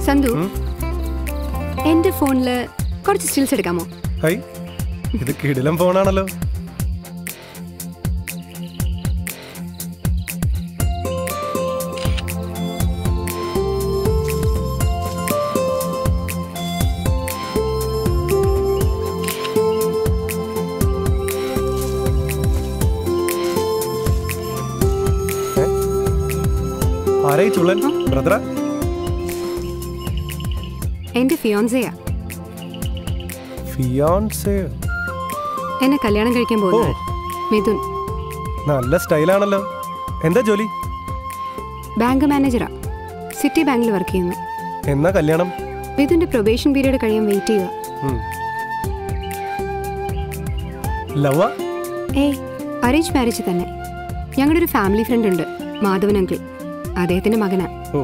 സന്തു എന്റെ ഫോണില് കുറച്ച് സ്റ്റിൽസ് എടുക്കാമോ ഹൈ ഇത് കിടിലം ഫോണാണല്ലോ ഏ? ആരായി ചുള്ളൻ ബ്രദറാ എന്റെ ഫിയോൻസയാ ഫിയോൺസേ എന്നെ കല്യാണം കഴിക്കാൻ പോകുന്നത് മിഥുൻ നല്ല സ്റ്റൈലാണല്ലോ എന്താ ജോലി ബാങ്ക് മാനേജറാ സിറ്റി ബാങ്കിൽ വർക്ക് ചെയ്യുന്നു എന്നാ കല്യാണം മിഥുന്റെ പ്രൊബേഷൻ പീരീഡ് കഴിയാൻ വെയിറ്റ് ചെയ്യുക ഉം. ലവ്വ ഏയ് അറേഞ്ച് മാരേജ് തന്നെ ഞങ്ങളുടെ ഒരു ഫാമിലി ഫ്രണ്ട് ഉണ്ട് മാധവൻ അങ്കിൾ അദ്ദേഹത്തിന്റെ മകനാ ഓ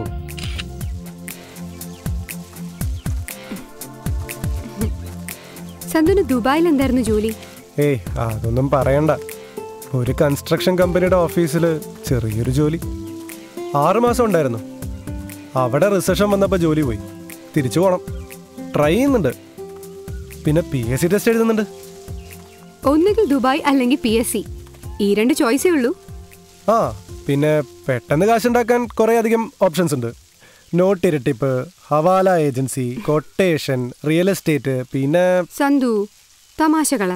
സന്തുന് ദുബായിൽ എന്തായിരുന്നു ജോലി ഏയ് അതൊന്നും പറയണ്ട ഒരു കൺസ്ട്രക്ഷൻ കമ്പനിയുടെ ഓഫീസിൽ ചെറിയൊരു ജോലി ആറ് മാസം ഉണ്ടായിരുന്നു അവിടെ റിസപ്ഷൻ വന്നപ്പോൾ ജോലി പോയി തിരിച്ചു പോകണം ട്രൈ ചെയ്യുന്നുണ്ട് പിന്നെ പി എസ് സി ടെസ്റ്റ് എഴുതുന്നുണ്ട് ഒന്നുകിൽ ദുബായ് അല്ലെങ്കിൽ പി എസ് സി ഈ രണ്ട് ചോയ്സേ ഉള്ളൂ ആ പിന്നെ പെട്ടെന്ന് കാശുണ്ടാക്കാൻ കുറേ അധികം ഓപ്ഷൻസ് ഉണ്ട് നോട്ട് ഇരട്ടിപ്പ് ഹവാല ഏജൻസി കൊട്ടേഷൻ റിയൽ എസ്റ്റേറ്റ് പിന്നെ സന്തു തമാശകള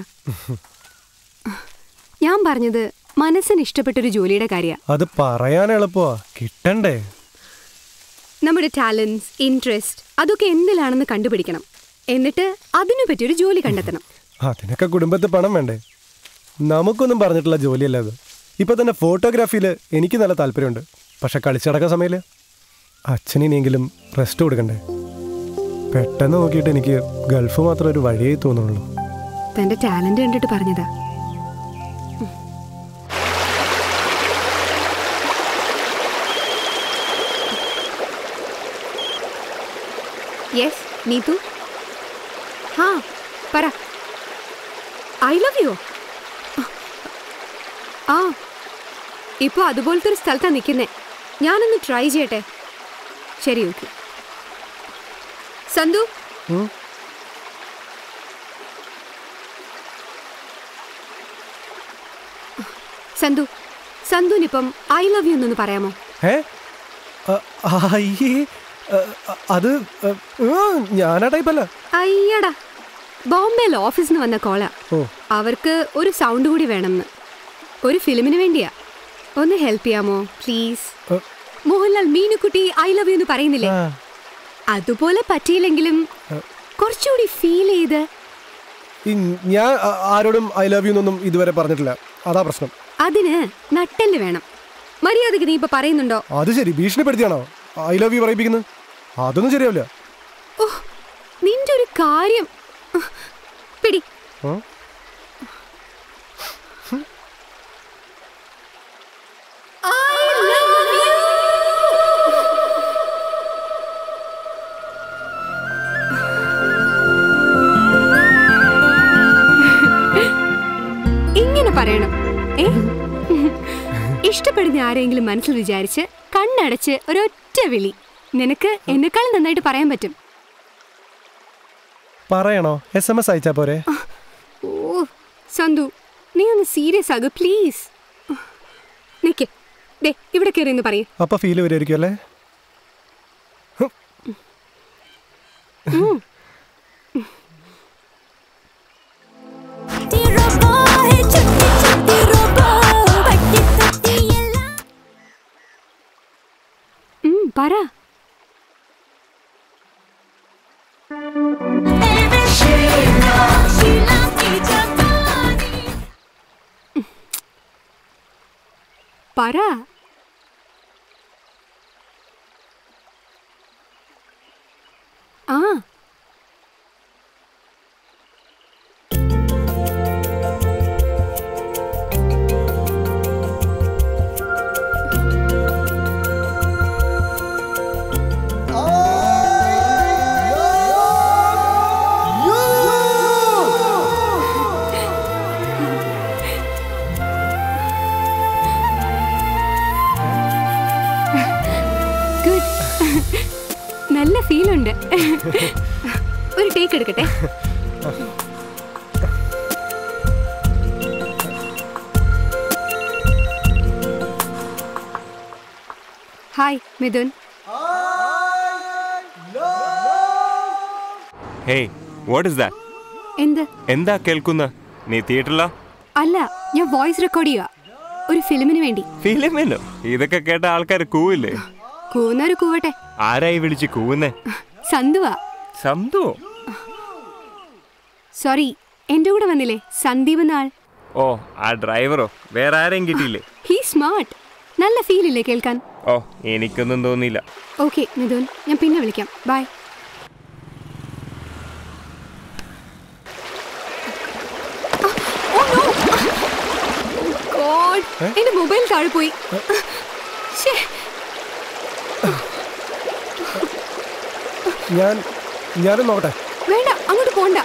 ഞാൻ പറഞ്ഞത് മനസ്സിന് ഇഷ്ടപ്പെട്ടൊരു ജോലിയുടെ കാര്യ അത് പറയാൻ എളുപ്പമാ കിട്ടണ്ടേ നമ്മുടെ ടാലൻസ് ഇൻട്രസ്റ്റ് അതൊക്കെ എന്തിലാണെന്ന് കണ്ടുപിടിക്കണം എന്നിട്ട് അതിനു പറ്റിയൊരു ജോലി കണ്ടെത്തണം അതിനൊക്കെ കുടുംബത്തിൽ പണം വേണ്ടേ നമുക്കൊന്നും പറഞ്ഞിട്ടുള്ള ജോലിയല്ല അത് ഇപ്പൊ തന്നെ ഫോട്ടോഗ്രാഫിയിൽ എനിക്ക് നല്ല താല്പര്യമുണ്ട് പക്ഷെ കളിച്ചടക്കാൻ സമയമില്ല അച്ഛനിനിയെങ്കിലും റെസ്റ്റ് കൊടുക്കണ്ടേ പെട്ടെന്ന് നോക്കിയിട്ട് എനിക്ക് ഗൾഫ് മാത്രം ഒരു വഴിയായി തോന്നുന്നുള്ളൂ തന്റെ ടാലന്റ് കണ്ടിട്ട് പറഞ്ഞതാ യെസ് നീതു ഹാ പറ ഐ ലവ് യു ആ ഇപ്പൊ അതുപോലത്തെ ഒരു സ്ഥലത്താ നിൽക്കുന്നേ ഞാനൊന്ന് ട്രൈ ചെയ്യട്ടെ ശരി ഓക്കെ സന്തു ഉം. സന്തു സന്തുനിപ്പം ഐ ലവ് യു എന്നൊന്ന് പറയാമോ ഏ അ- അയ്യേ അ- അ- അത് അ- ഉം, ഞാനാ ടൈപ്പല്ല അയ്യടാ ബോംബെയിൽ ഓഫീസിൽ നിന്ന് വന്ന കോള ഓ അവർക്ക് ഒരു സൗണ്ട് കൂടി വേണമെന്ന് ഒരു ഫിലിമിന് വേണ്ടിയാ ഒന്ന് ഹെൽപ്പ് ചെയ്യാമോ പ്ലീസ് അ, Mohanlal Meenukutty I love you എന്ന് പറയുന്നില്ലേ ആ, അതുപോലെ പറ്റിയില്ലെങ്കിലും കുറച്ചുകൂടി ഫീൽ ചെയ്ത് ഈ ഞാൻ ആ- ആരോടും ഐ ലവ് യു എന്നൊന്നും ഇതുവരെ പറഞ്ഞിട്ടില്ല അതാ പ്രശ്നം അതിന് നട്ടല് വേണം മര്യാദക്ക് നീ ഇപ്പൊ പറയുന്നുണ്ടോ അത് ശരി ഭീഷണിപ്പെടുത്തിയാണോ ഐ ലവ് യു പറയിപ്പിക്കുന്നത് അതൊന്നും ശരിയാവില്ല ഓ നിന്റെ ഒരു കാര്യം പിടി ഉം. ഇങ്ങനെ പറയണം ഏ ഇഷ്ടപ്പെടുന്ന ആരെങ്കിലും മനസ്സിൽ വിചാരിച്ച് കണ്ണടച്ച് ഒരൊറ്റ വിളി നിനക്ക് എന്നെക്കാൾ നന്നായിട്ട് പറയാൻ പറ്റും പറയണോ എസ് എം എസ് അയച്ചാ പോരെ ഓ സന്തു നീ ഒന്ന് സീരിയസ് ആകു പ്ലീസ് നിക്ക് ദേ ഇവിടെ കയറി എന്ന് പറയൂ അപ്പൊ ഫീല് വരുമായിരിക്കും അല്ലേ റോബോ ഹേ ചുട്ടി ചുട്ടി റോബോ പട്ടി തട്ടി എല്ലാം ഉം, പറ ഷീലാ ഷീലാ की जवानी പറ ആ ഉണ്ട് ഒരു ടേക്ക് എടുക്കട്ടെ hi Mithun hey what is that എന്ത് എന്താ കേൾക്കുന്ന നീ തിയേറ്ററിലാ അല്ല ഞാൻ വോയിസ് റെക്കോർഡ് ചെയ്യുക ഒരു ഫിലിമിന് വേണ്ടി ഫിലിമിനോ ഇതൊക്കെ കേട്ട ആൾക്കാർ കൂവില്ലേ കൂന്നൊരു കൂവട്ടെ ആരായി വിളിച്ച് കൂവുന്നേ സന്തുവാ സംതുവോ സോറി എൻ്റെ കൂടെ വന്നില്ലേ സന്ദീപ് എന്നാൾ ഓ ആ ഡ്രൈവറോ വേറെ ആരെയും കിട്ടിയില്ലേ ഹീ സ്മാർട്ട് നല്ല ഫീൽ ഇല്ലേ കേൾക്കാൻ ഓ എനിക്കൊന്നും തോന്നിയില്ല ഓക്കെ മിഥുൻ ഞാൻ പിന്നെ വിളിക്കാം ബൈ എന്റെ മൊബൈൽ താഴെ പോയി ശ്ശേ, ഞാൻ ഞാനും നോക്കട്ടെ വേണ്ട അങ്ങോട്ട് പോണ്ട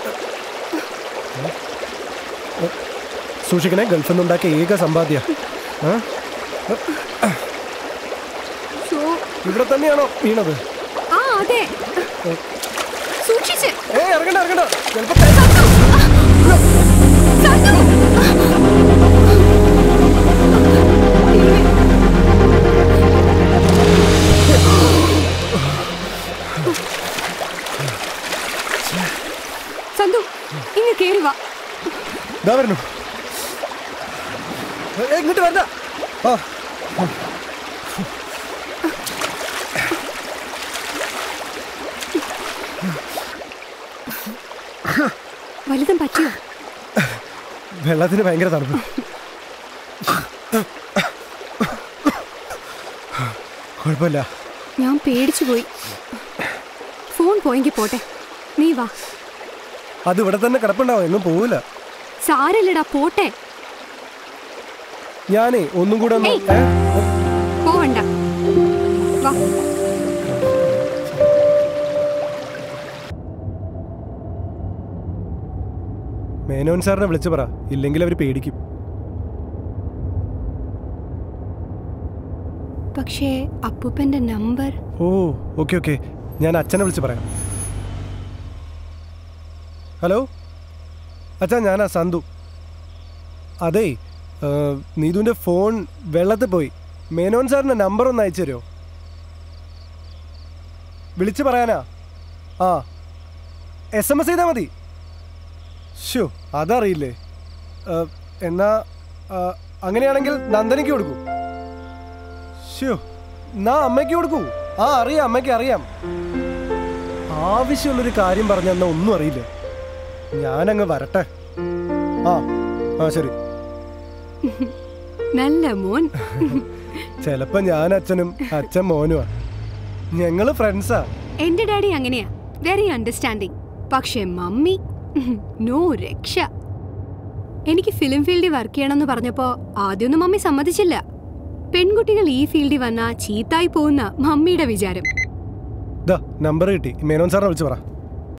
സൂക്ഷിക്കണേ ഗൾഫിൽ നിന്നുണ്ടാക്കിയ ഏക സമ്പാദ്യ ആ? ഷോ ഇവിടെ തന്നെയാണോ വീണത് ആ അതെ സൂക്ഷിച്ച് ഏ ഇറങ്ങണ്ട ഇറങ്ങണ്ട ചിലപ്പോ സന്തു! സന്തു ഇങ്ങ് കേറി വാ ഇതാ വരുന്നു ഏ, ഇങ്ങോട്ട് വരണ്ട ആ വലുതും പറ്റിയോ വെള്ളത്തിന് ഭയങ്കര തണുപ്പ് കുഴപ്പമില്ല ഞാൻ പേടിച്ചു പോയി ഫോൺ പോയെങ്കിൽ പോട്ടെ നീ വാ അത് ഇവിടെ തന്നെ കിടപ്പുണ്ടാവും എന്നും പോവില്ല സാരല്ലടാ പോട്ടെ ഞാനേ ഒന്നും കൂടെ ഒന്ന് ഏയ്. ഏ? പോവണ്ട വാ മേനോൻ സാറിനെ വിളിച്ചു പറ ഇല്ലെങ്കിൽ അവർ പേടിക്കും പക്ഷേ അപ്പൂപ്പന്റെ നമ്പർ ഓ ഓക്കെ ഓക്കെ ഞാൻ അച്ഛനെ വിളിച്ച് പറയാം ഹലോ അച്ഛാ ഞാനാ സന്തു അതേ നീതുവിൻ്റെ ഫോൺ വെള്ളത്തിൽ പോയി മേനോൻ സാറിൻ്റെ നമ്പർ ഒന്ന് അയച്ചു തരുമോ വിളിച്ച് പറയാനാ ആ എസ് എം എസ് ചെയ്താൽ മതി ഷോ അതറിയില്ലേ ഏ, എന്നാ ആ, അങ്ങനെയാണെങ്കിൽ നന്ദനയ്ക്ക് കൊടുക്കൂ ഷോ നാ അമ്മയ്ക്ക് കൊടുക്കൂ ആ അറിയാം അമ്മയ്ക്ക് അറിയാം ആവശ്യമുള്ളൊരു കാര്യം പറഞ്ഞെന്നാ ഒന്നും അറിയില്ല ഞാനങ്ങ് വരട്ടെ ആ ആ ശരി നല്ല മോൻ ചിലപ്പോ ഞാൻ അച്ഛനും അച്ഛൻ മോനുമാ ഞങ്ങള് ഫ്രണ്ട്സാ എന്റെ ഡാഡി അങ്ങനെയാ വെരി അണ്ടർസ്റ്റാൻഡിങ് പക്ഷേ മമ്മി നോ രക്ഷ എനിക്ക് ഫിലിം ഫീൽഡിൽ വർക്ക് ചെയ്യണമെന്ന് പറഞ്ഞപ്പോ ആദ്യമൊന്നും മമ്മി സമ്മതിച്ചില്ല പെൺകുട്ടികൾ ഈ ഫീൽഡിൽ വന്നാ ചീത്തായി പോകുന്ന മമ്മിയുടെ വിചാരം ദാ നമ്പർ കിട്ടി മേനോൻ സാറിനെ വിളിച്ച് പറ